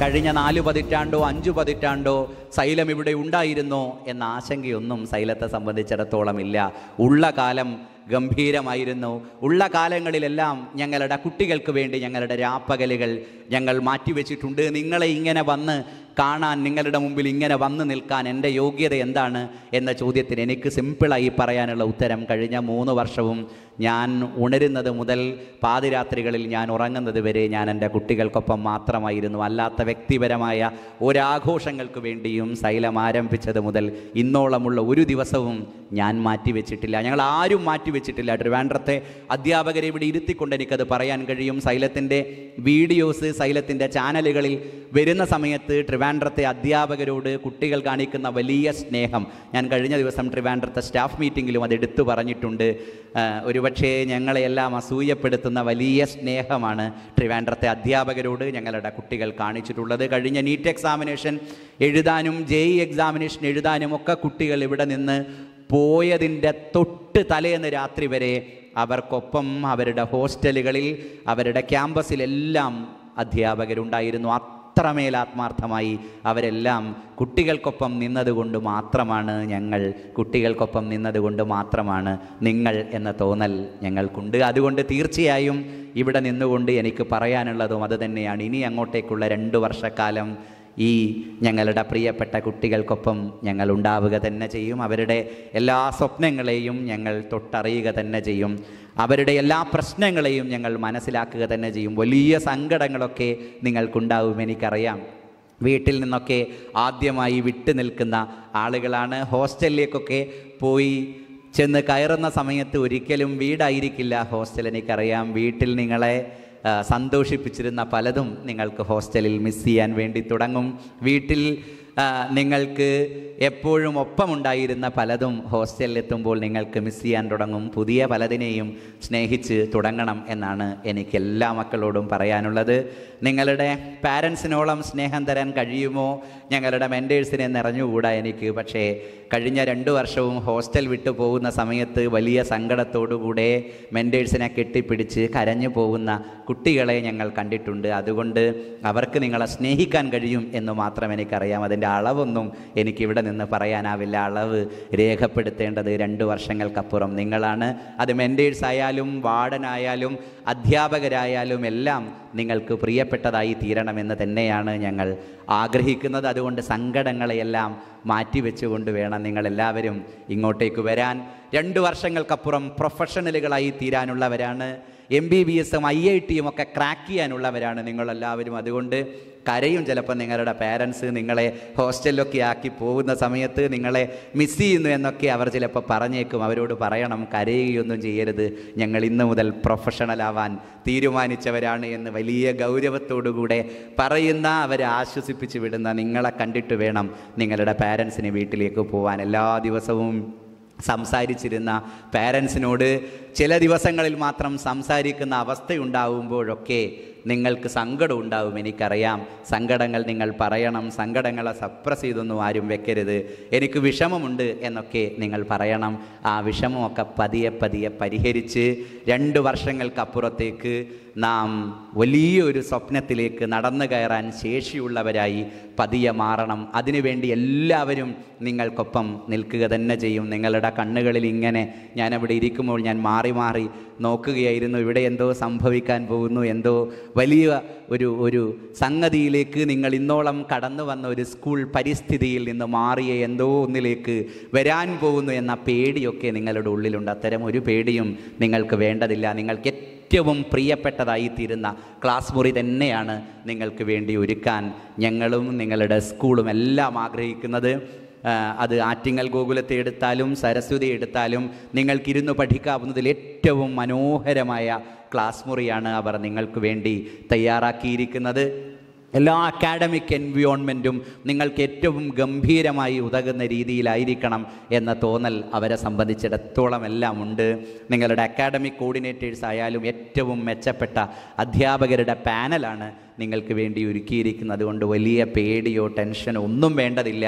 കഴിഞ്ഞ നാല് പതിറ്റാണ്ടോ അഞ്ചു പതിറ്റാണ്ടോ സൈലം ഇവിടെ ഉണ്ടായിരുന്നോ എന്ന ആശങ്കയൊന്നും സൈലത്തെ സംബന്ധിച്ചിടത്തോളം ഇല്ല ഉള്ള കാലം ഗംഭീരമായിരുന്നു ഉള്ള കാലങ്ങളിലെല്ലാം ഞങ്ങളുടെ കുട്ടികൾക്ക് വേണ്ടി ഞങ്ങളുടെ രാപ്പകലുകൾ ഞങ്ങൾ മാറ്റിവെച്ചിട്ടുണ്ട് നിങ്ങളെ ഇങ്ങനെ വന്ന് കാണാൻ നിങ്ങളുടെ മുമ്പിൽ ഇങ്ങനെ വന്ന് നിൽക്കാൻ എൻ്റെ യോഗ്യത എന്താണ് എന്ന ചോദ്യത്തിന് എനിക്ക് സിമ്പിളായി പറയാനുള്ള ഉത്തരം കഴിഞ്ഞ മൂന്ന് വർഷവും ഞാൻ ഉണരുന്നത് മുതൽ പാതിരാത്രികളിൽ ഞാൻ ഉറങ്ങുന്നത് വരെ ഞാൻ എൻ്റെ കുട്ടികൾക്കൊപ്പം മാത്രമായിരുന്നു അല്ലാത്ത വ്യക്തിപരമായ ഒരാഘോഷങ്ങൾക്ക് വേണ്ടിയും സൈലം ആരംഭിച്ചത് മുതൽ ഇന്നോളമുള്ള ഒരു ദിവസവും ഞാൻ മാറ്റിവെച്ചിട്ടില്ല ഞങ്ങൾ ആരും മാറ്റിവെച്ചിട്ടില്ല ട്രിവാൻഡ്രത്തെ അധ്യാപകരെ ഇവിടെ ഇരുത്തിക്കൊണ്ട് എനിക്കത് പറയാൻ കഴിയും സൈലത്തിൻ്റെ വീഡിയോസ് സൈലത്തിൻ്റെ ചാനലുകളിൽ വരുന്ന സമയത്ത് ട്രിവാൻഡ്രത്തെ അധ്യാപകരോട് കുട്ടികൾ കാണിക്കുന്ന വലിയ സ്നേഹം ഞാൻ കഴിഞ്ഞ ദിവസം ട്രിവാൻഡ്രത്തെ സ്റ്റാഫ് മീറ്റിങ്ങിലും അത് എടുത്തു പറഞ്ഞിട്ടുണ്ട് ആ, ഒരുപക്ഷേ ഞങ്ങളെയെല്ലാം അസൂയപ്പെടുത്തുന്ന വലിയ സ്നേഹമാണ് ട്രിവാൻഡ്രത്തെ അധ്യാപകരോട് ഞങ്ങളുടെ കുട്ടികൾ കാണിച്ചിട്ടുള്ളത് കഴിഞ്ഞ നീറ്റ് എക്സാമിനേഷൻ എഴുതാനും ജെ ഇ എക്സാമിനേഷൻ എഴുതാനും ഒക്കെ കുട്ടികൾ ഇവിടെ നിന്ന് പോയതിൻ്റെ തൊട്ട് തലേന്ന് രാത്രി വരെ അവർക്കൊപ്പം അവരുടെ ഹോസ്റ്റലുകളിൽ അവരുടെ ക്യാമ്പസിലെല്ലാം അധ്യാപകരുണ്ടായിരുന്നു അത്രമേൽ ആത്മാർത്ഥമായി അവരെല്ലാം കുട്ടികൾക്കൊപ്പം നിന്നതുകൊണ്ട് മാത്രമാണ് ഞങ്ങൾ കുട്ടികൾക്കൊപ്പം നിന്നതുകൊണ്ട് മാത്രമാണ് നിങ്ങൾ എന്ന തോന്നൽ ഞങ്ങൾക്കുണ്ട് അതുകൊണ്ട് തീർച്ചയായും ഇവിടെ നിന്നുകൊണ്ട് എനിക്ക് പറയാനുള്ളതും അത് തന്നെയാണ് ഇനി അങ്ങോട്ടേക്കുള്ള രണ്ട് വർഷക്കാലം ഈ ഞങ്ങളുടെ പ്രിയപ്പെട്ട കുട്ടികൾക്കൊപ്പം ഞങ്ങൾ ഉണ്ടാവുക തന്നെ ചെയ്യും അവരുടെ എല്ലാ സ്വപ്നങ്ങളെയും ഞങ്ങൾ തൊട്ടറിയുക തന്നെ ചെയ്യും അവരുടെ എല്ലാ പ്രശ്നങ്ങളെയും ഞങ്ങൾ മനസ്സിലാക്കുക തന്നെ ചെയ്യും വലിയ സങ്കടങ്ങളൊക്കെ നിങ്ങൾക്കുണ്ടാവും എനിക്കറിയാം വീട്ടിൽ നിന്നൊക്കെ ആദ്യമായി വിട്ടു നിൽക്കുന്ന ആളുകളാണ് ഹോസ്റ്റലിലേക്കൊക്കെ പോയി ചെന്ന് കയറുന്ന സമയത്ത് ഒരിക്കലും വീടായിരിക്കില്ല ഹോസ്റ്റൽ എനിക്കറിയാം വീട്ടിൽ നിങ്ങളെ ആ, സന്തോഷിപ്പിച്ചിരുന്ന പലതും നിങ്ങൾക്ക് ഹോസ്റ്റലിൽ മിസ് ചെയ്യാൻ വേണ്ടി തുടങ്ങും വീട്ടിൽ ആ, നിങ്ങൾക്ക് എപ്പോഴും ഒപ്പമുണ്ടായിരുന്ന പലതും ഹോസ്റ്റലിൽ എത്തുമ്പോൾ നിങ്ങൾക്ക് മിസ് ചെയ്യാൻ തുടങ്ങും പുതിയ പലതിനെയും സ്നേഹിച്ച് തുടങ്ങണം എന്നാണ് എനിക്ക് എല്ലാ മക്കളോടും പറയാനുള്ളത് നിങ്ങളുടെ പാരൻസിനോളം സ്നേഹം തരാൻ കഴിയുമോ ഞങ്ങളുടെ മെൻറ്റേഴ്സിനെ നിറഞ്ഞുകൂടാ എനിക്ക് പക്ഷേ കഴിഞ്ഞ രണ്ട് വർഷവും ഹോസ്റ്റൽ വിട്ടു പോകുന്ന സമയത്ത് വലിയ സങ്കടത്തോടുകൂടെ മെൻറ്റേഴ്സിനെ കെട്ടിപ്പിടിച്ച് കരഞ്ഞു പോകുന്ന കുട്ടികളെ ഞങ്ങൾ കണ്ടിട്ടുണ്ട് അതുകൊണ്ട് അവർക്ക് നിങ്ങളെ സ്നേഹിക്കാൻ കഴിയും എന്ന് മാത്രം എനിക്കറിയാം അതിൻ്റെ അളവൊന്നും എനിക്കിവിടെ നിന്ന് പറയാനാവില്ല അളവ് രേഖപ്പെടുത്തേണ്ടത് രണ്ട് വർഷങ്ങൾക്കപ്പുറം നിങ്ങളാണ് അത് മെൻറ്റേഴ്സ് ആയാലും വാർഡനായാലും അധ്യാപകരായാലും എല്ലാം നിങ്ങൾക്ക് പ്രിയപ്പെട്ടതായി തീരണമെന്ന് തന്നെയാണ് ഞങ്ങൾ ആഗ്രഹിക്കുന്നത് അതുകൊണ്ട് സങ്കടങ്ങളെയെല്ലാം മാറ്റിവെച്ചുകൊണ്ട് വേണം നിങ്ങളെല്ലാവരും ഇങ്ങോട്ടേക്ക് വരാൻ രണ്ട് വർഷങ്ങൾക്കപ്പുറം പ്രൊഫഷണലുകളായി തീരാനുള്ളവരാണ് എം ബി ബി എസും ഐ ഐ ടിയും ഒക്കെ ക്രാക്ക് ചെയ്യാനുള്ളവരാണ് നിങ്ങളെല്ലാവരും അതുകൊണ്ട് കരയും ചിലപ്പോൾ നിങ്ങളുടെ പാരൻസ് നിങ്ങളെ ഹോസ്റ്റലിലൊക്കെ ആക്കി പോകുന്ന സമയത്ത് നിങ്ങളെ മിസ് ചെയ്യുന്നു എന്നൊക്കെ അവർ ചിലപ്പോൾ പറഞ്ഞേക്കും അവരോട് പറയണം കരയുകയൊന്നും ചെയ്യരുത് ഞങ്ങൾ ഇന്ന് മുതൽ പ്രൊഫഷണൽ ആവാൻ തീരുമാനിച്ചവരാണ് എന്ന് വലിയ ഗൗരവത്തോടുകൂടെ പറയുന്ന അവരെ ആശ്വസിപ്പിച്ച് വിടുന്ന നിങ്ങളെ കണ്ടിട്ട് വേണം നിങ്ങളുടെ പാരൻസിന് വീട്ടിലേക്ക് പോകാൻ എല്ലാ ദിവസവും സംസാരിച്ചിരുന്ന പാരൻസിനോട് ചില ദിവസങ്ങളിൽ മാത്രം സംസാരിക്കുന്ന അവസ്ഥയുണ്ടാവുമ്പോഴൊക്കെ നിങ്ങൾക്ക് സങ്കടം ഉണ്ടാവും എനിക്കറിയാം സങ്കടങ്ങൾ നിങ്ങൾ പറയണം സങ്കടങ്ങളെ സപ്രസ് ചെയ്തൊന്നും ആരും വെക്കരുത് എനിക്ക് വിഷമമുണ്ട് എന്നൊക്കെ നിങ്ങൾ പറയണം ആ വിഷമമൊക്കെ പതിയെ പതിയെ പരിഹരിച്ച് രണ്ട് വർഷങ്ങൾക്കപ്പുറത്തേക്ക് നാം വലിയൊരു സ്വപ്നത്തിലേക്ക് നടന്നു കയറാൻ ശേഷിയുള്ളവരായി പതിയെ മാറണം അതിനുവേണ്ടി എല്ലാവരും നിങ്ങൾക്കൊപ്പം നിൽക്കുക തന്നെ ചെയ്യും നിങ്ങളുടെ കണ്ണുകളിൽ ഇങ്ങനെ ഞാൻ അവിടെ ഇരിക്കുമ്പോൾ ഞാൻ മാറി മാറി നോക്കുകയായിരുന്നു ഇവിടെ എന്തോ സംഭവിക്കാൻ പോകുന്നു എന്തോ വലിയ ഒരു ഒരു സംഗതിയിലേക്ക് നിങ്ങൾ ഇന്നോളം കടന്നു വന്ന ഒരു സ്കൂൾ പരിസ്ഥിതിയിൽ നിന്ന് മാറിയ എന്തോ ഒന്നിലേക്ക് വരാൻ പോകുന്നു എന്ന പേടിയൊക്കെ നിങ്ങളുടെ ഉള്ളിലുണ്ട് അത്തരം ഒരു പേടിയും നിങ്ങൾക്ക് വേണ്ടതില്ല നിങ്ങൾക്ക് ഏറ്റവും പ്രിയപ്പെട്ടതായി തീരുന്ന ക്ലാസ് മുറി തന്നെയാണ് നിങ്ങൾക്ക് വേണ്ടി ഒരുക്കാൻ ഞങ്ങളും നിങ്ങളുടെ സ്കൂളും എല്ലാം ആഗ്രഹിക്കുന്നത് ആ, അത് ആറ്റിങ്ങൽ ഗോകുലത്തെ എടുത്താലും സരസ്വതി എടുത്താലും നിങ്ങൾക്കിരുന്ന് പഠിക്കാവുന്നതിൽ ഏറ്റവും മനോഹരമായ ക്ലാസ് മുറിയാണ് അവർ നിങ്ങൾക്ക് വേണ്ടി തയ്യാറാക്കിയിരിക്കുന്നത് എല്ലാ അക്കാഡമിക് എൻവിയോൺമെൻറ്റും നിങ്ങൾക്ക് ഏറ്റവും ഗംഭീരമായി ഉതകുന്ന രീതിയിലായിരിക്കണം എന്ന തോന്നൽ അവരെ സംബന്ധിച്ചിടത്തോളം എല്ലാം ഉണ്ട് നിങ്ങളുടെ അക്കാഡമിക് കോർഡിനേറ്റേഴ്സ് ആയാലും ഏറ്റവും മെച്ചപ്പെട്ട അധ്യാപകരുടെ പാനലാണ് നിങ്ങൾക്ക് വേണ്ടി ഒരുക്കിയിരിക്കുന്നത് അതുകൊണ്ട് വലിയ പേടിയോ ടെൻഷനോ ഒന്നും വേണ്ടതില്ല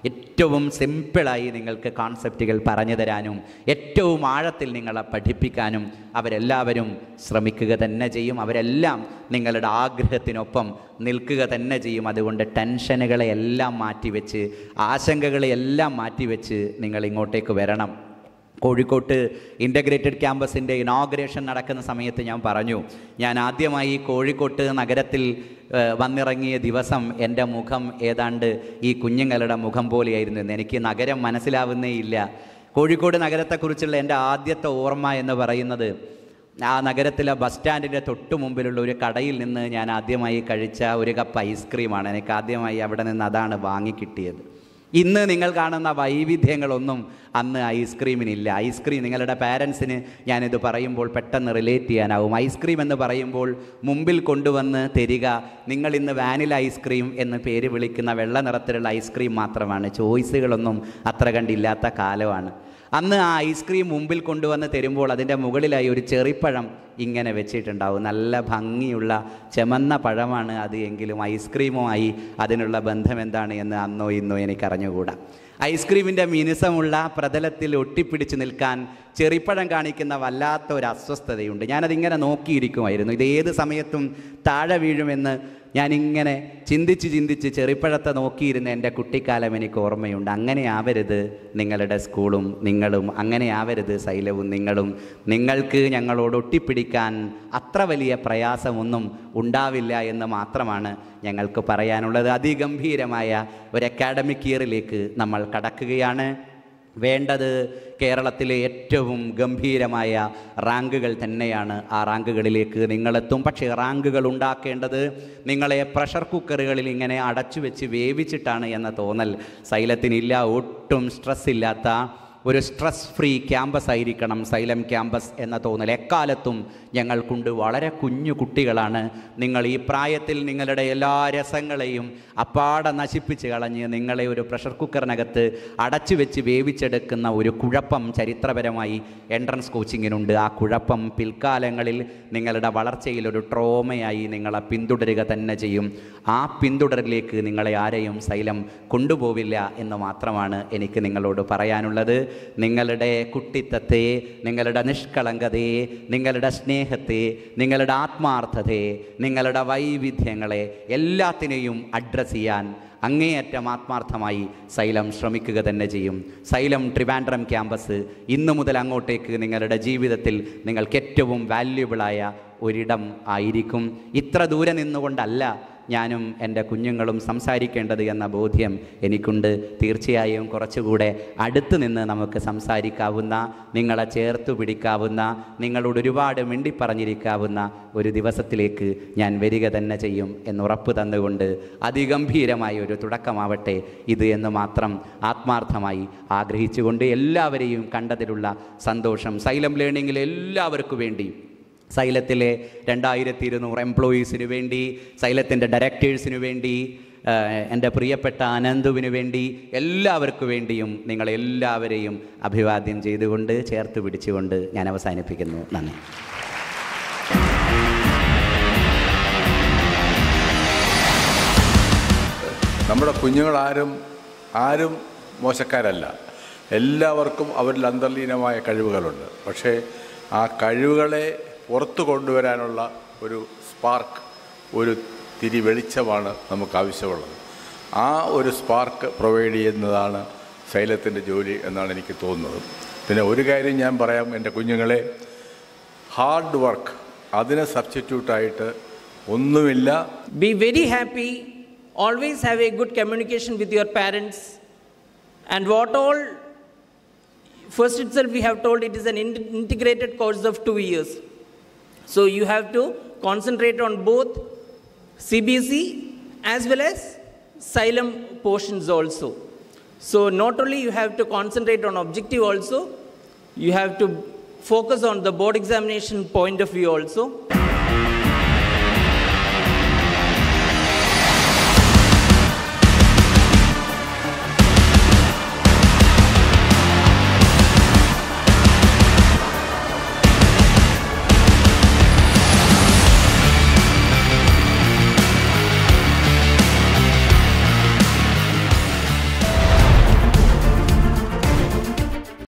ഏറ്റവും സിമ്പിളായി നിങ്ങൾക്ക് കോൺസെപ്റ്റുകൾ പറഞ്ഞു തരാനും ഏറ്റവും ആഴത്തിൽ നിങ്ങളെ പഠിപ്പിക്കാനും അവരെല്ലാവരും ശ്രമിക്കുക തന്നെ ചെയ്യും അവരെല്ലാം നിങ്ങളുടെ ആഗ്രഹത്തിനൊപ്പം നിൽക്കുക തന്നെ ചെയ്യും അതുകൊണ്ട് ടെൻഷനുകളെ എല്ലാം മാറ്റിവെച്ച് ആശങ്കകളെ എല്ലാം മാറ്റിവെച്ച് നിങ്ങൾ ഇങ്ങോട്ടേക്ക് വരണം കോഴിക്കോട്ട് ഇൻ്റഗ്രേറ്റഡ് ക്യാമ്പസിൻ്റെ ഇനോഗ്രേഷൻ നടക്കുന്ന സമയത്ത് ഞാൻ പറഞ്ഞു ഞാൻ ആദ്യമായി കോഴിക്കോട്ട് നഗരത്തിൽ ഏഹ്, വന്നിറങ്ങിയ ദിവസം എൻ്റെ മുഖം ഏതാണ്ട് ഈ കുഞ്ഞുങ്ങളുടെ മുഖം പോലെയായിരുന്നു എന്ന് എനിക്ക് നഗരം മനസ്സിലാവുന്നേ ഇല്ല കോഴിക്കോട് നഗരത്തെക്കുറിച്ചുള്ള എൻ്റെ ആദ്യത്തെ ഓർമ്മ എന്ന് പറയുന്നത് ആ നഗരത്തിലെ ബസ് സ്റ്റാൻഡിൻ്റെ തൊട്ട് മുമ്പിലുള്ള ഒരു കടയിൽ നിന്ന് ഞാൻ ആദ്യമായി കഴിച്ച ഒരു കപ്പ് ഐസ്ക്രീമാണ് എനിക്ക് ആദ്യമായി അവിടെ നിന്ന് അതാണ് വാങ്ങിക്കിട്ടിയത് ഇന്ന് നിങ്ങൾ കാണുന്ന വൈവിധ്യങ്ങളൊന്നും അന്ന് ഐസ്ക്രീമിനില്ല ഐസ്ക്രീം നിങ്ങളുടെ പാരൻസിന് ഞാനിത് പറയുമ്പോൾ പെട്ടെന്ന് റിലേറ്റ് ചെയ്യാനാവും ഐസ്ക്രീം എന്ന് പറയുമ്പോൾ മുമ്പിൽ കൊണ്ടുവന്ന് തരിക നിങ്ങൾ ഇന്ന് വാനില ഐസ്ക്രീം എന്ന് പേര് വിളിക്കുന്ന വെള്ള നിറത്തിലുള്ള ഐസ്ക്രീം മാത്രമാണ് ചോയ്സുകളൊന്നും അത്ര കണ്ടില്ലാത്ത കാലമാണ് അന്ന് ആ ഐസ്ക്രീം മുമ്പിൽ കൊണ്ടുവന്ന് തരുമ്പോൾ അതിൻ്റെ മുകളിലായി ഒരു ചെറിപ്പഴം ഇങ്ങനെ വെച്ചിട്ടുണ്ടാവും നല്ല ഭംഗിയുള്ള ചെമന്ന പഴമാണ് അത് എങ്കിലും ഐസ്ക്രീമുമായി അതിനുള്ള ബന്ധം എന്താണ് എന്ന് അന്നോ ഇന്നോ എനിക്കറിഞ്ഞുകൂടാ ഐസ്ക്രീമിൻ്റെ മിനുസമുള്ള പ്രതലത്തിൽ ഒട്ടിപ്പിടിച്ച് നിൽക്കാൻ ചെറിപ്പഴം കാണിക്കുന്ന വല്ലാത്ത ഒരു അസ്വസ്ഥതയുണ്ട് ഞാനതിങ്ങനെ നോക്കിയിരിക്കുമായിരുന്നു ഇത് ഏത് സമയത്തും താഴെ വീഴുമെന്ന് ഞാനിങ്ങനെ ചിന്തിച്ച് ചിന്തിച്ച് ചെറിപ്പഴത്തെ നോക്കിയിരുന്ന എൻ്റെ കുട്ടിക്കാലം എനിക്ക് ഓർമ്മയുണ്ട് അങ്ങനെ ആവരുത് നിങ്ങളുടെ സ്കൂളും നിങ്ങളും അങ്ങനെ ആവരുത് ശൈലവും നിങ്ങളും നിങ്ങൾക്ക് ഞങ്ങളോട് ഒട്ടിപ്പിടിക്കാൻ അത്ര വലിയ പ്രയാസമൊന്നും ഉണ്ടാവില്ല എന്ന് മാത്രമാണ് ഞങ്ങൾക്ക് പറയാനുള്ളത് അതിഗംഭീരമായ ഒരു അക്കാഡമിക് ഇയറിലേക്ക് നമ്മൾ കടക്കുകയാണ് വേണ്ടത് കേരളത്തിലെ ഏറ്റവും ഗംഭീരമായ റാങ്കുകൾ തന്നെയാണ് ആ റാങ്കുകളിലേക്ക് നിങ്ങളെത്തും പക്ഷേ റാങ്കുകൾ ഉണ്ടാക്കേണ്ടത് നിങ്ങളെ പ്രഷർ കുക്കറുകളിൽ ഇങ്ങനെ അടച്ചു വെച്ച് വേവിച്ചിട്ടാണ് എന്ന തോന്നൽ സൈലത്തിനില്ല ഒട്ടും സ്ട്രെസ് ഇല്ലാത്ത ഒരു സ്ട്രെസ് ഫ്രീ ക്യാമ്പസ് ആയിരിക്കണം സൈലം ക്യാമ്പസ് എന്ന തോന്നൽ എക്കാലത്തും ഞങ്ങൾക്കുണ്ട് വളരെ കുഞ്ഞു കുട്ടികളാണ് നിങ്ങൾ ഈ പ്രായത്തിൽ നിങ്ങളുടെ എല്ലാ രസങ്ങളെയും അപ്പാടെ നശിപ്പിച്ച് കളഞ്ഞ് നിങ്ങളെ ഒരു പ്രഷർ കുക്കറിനകത്ത് അടച്ചു വെച്ച് വേവിച്ചെടുക്കുന്ന ഒരു കുഴപ്പം ചരിത്രപരമായി എൻട്രൻസ് കോച്ചിങ്ങിനുണ്ട് ആ കുഴപ്പം പിൽക്കാലങ്ങളിൽ നിങ്ങളുടെ വളർച്ചയിൽ ഒരു ട്രോമയായി നിങ്ങളെ പിന്തുടരുക തന്നെ ചെയ്യും ആ പിന്തുടരലിലേക്ക് നിങ്ങളെ ആരെയും ശൈലം കൊണ്ടുപോവില്ല എന്ന് മാത്രമാണ് എനിക്ക് നിങ്ങളോട് പറയാനുള്ളത് നിങ്ങളുടെ കുട്ടിത്തത്തെ നിങ്ങളുടെ നിഷ്കളങ്കതയെ നിങ്ങളുടെ സ്നേഹത്തെ നിങ്ങളുടെ ആത്മാർത്ഥതയെ നിങ്ങളുടെ വൈവിധ്യങ്ങളെ എല്ലാത്തിനെയും അഡ്രസ്സ് ചെയ്യാൻ അങ്ങേയറ്റം ആത്മാർത്ഥമായി സൈലം ശ്രമിക്കുക തന്നെ ചെയ്യും സൈലം ട്രിവാൻഡ്രം ക്യാമ്പസ് ഇന്നു മുതൽ അങ്ങോട്ടേക്ക് നിങ്ങളുടെ ജീവിതത്തിൽ നിങ്ങൾക്ക് ഏറ്റവും വാല്യുബിളായ ഒരിടം ആയിരിക്കും ഇത്ര ദൂരെ നിന്നുകൊണ്ടല്ല ഞാനും എൻ്റെ കുഞ്ഞുങ്ങളും സംസാരിക്കേണ്ടത് എന്ന ബോധ്യം എനിക്കുണ്ട് തീർച്ചയായും കുറച്ചുകൂടെ അടുത്ത് നിന്ന് നമുക്ക് സംസാരിക്കാവുന്ന നിങ്ങളെ ചേർത്ത് പിടിക്കാവുന്ന നിങ്ങളോട് ഒരുപാട് മിണ്ടിപ്പറഞ്ഞിരിക്കാവുന്ന ഒരു ദിവസത്തിലേക്ക് ഞാൻ വരിക തന്നെ ചെയ്യും എന്നുറപ്പ് തന്നുകൊണ്ട് അതിഗംഭീരമായ ഒരു തുടക്കമാവട്ടെ ഇത് എന്ന് മാത്രം ആത്മാർത്ഥമായി ആഗ്രഹിച്ചുകൊണ്ട് എല്ലാവരെയും കണ്ടതിലുള്ള സന്തോഷം സൈലം ലേണിങ്ങിൽ എല്ലാവർക്കും വേണ്ടി സൈലത്തിലെ രണ്ടായിരത്തി ഇരുന്നൂറ് എംപ്ലോയീസിന് വേണ്ടി സൈലത്തിൻ്റെ ഡയറക്ടേഴ്സിന് വേണ്ടി ആഹ്, എൻ്റെ പ്രിയപ്പെട്ട അനന്തുവിന് വേണ്ടി എല്ലാവർക്കു വേണ്ടിയും നിങ്ങളെല്ലാവരെയും അഭിവാദ്യം ചെയ്തുകൊണ്ട് ചേർത്ത് പിടിച്ചുകൊണ്ട് ഞാൻ അവസാനിപ്പിക്കുന്നു നന്ദി നമ്മുടെ കുഞ്ഞുങ്ങളാരും ആരും മോശക്കാരല്ല എല്ലാവർക്കും അവരിൽ അന്തർലീനമായ കഴിവുകളുണ്ട് പക്ഷേ ആ കഴിവുകളെ പുറത്തു കൊണ്ടുവരാനുള്ള ഒരു സ്പാർക്ക് ഒരു തിരി വെളിച്ചമാണ് നമുക്ക് ആവശ്യമുള്ളത് ആ ഒരു സ്പാർക്ക് പ്രൊവൈഡ് ചെയ്യുന്നതാണ് ശൈലത്തിൻ്റെ ജോലി എന്നാണ് എനിക്ക് തോന്നുന്നത് പിന്നെ ഒരു കാര്യം ഞാൻ പറയാം എൻ്റെ കുഞ്ഞുങ്ങളെ ഹാർഡ് വർക്ക് അതിന് സബ്സ്റ്റിറ്റ്യൂട്ടായിട്ട് ഒന്നുമില്ല Be very happy. Always have a good communication with your parents. And what all, first itself, we have told it is an in- integrated course of two years. So you have to concentrate on both CBC as well as Xylem portions also. So not only you have to concentrate on objective also, you have to focus on the board examination point of view also.